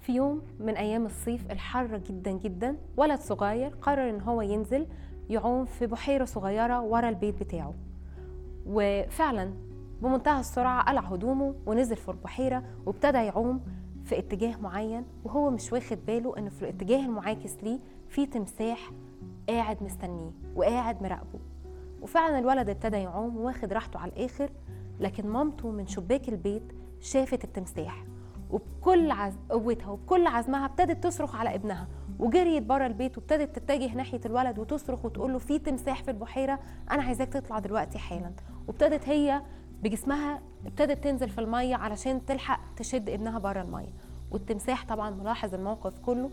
في يوم من ايام الصيف الحر جدا جدا ولد صغير قرر ان هو ينزل يعوم في بحيره صغيره ورا البيت بتاعه وفعلا بمنتهى السرعه قلع هدومه ونزل في البحيره وابتدى يعوم في اتجاه معين وهو مش واخد باله ان في الاتجاه المعاكس ليه في تمساح قاعد مستنيه وقاعد مراقبه وفعلا الولد ابتدى يعوم واخد راحته على الاخر لكن مامته من شباك البيت شافت التمساح وبكل عز... قوتها وبكل عزمها ابتدت تصرخ على ابنها وجريت بره البيت وابتدت تتجه ناحيه الولد وتصرخ وتقول له في تمساح في البحيره انا عايزاك تطلع دلوقتي حالا وابتدت هي بجسمها ابتدت تنزل في الميه علشان تلحق تشد ابنها بره الميه والتمساح طبعا ملاحظ الموقف كله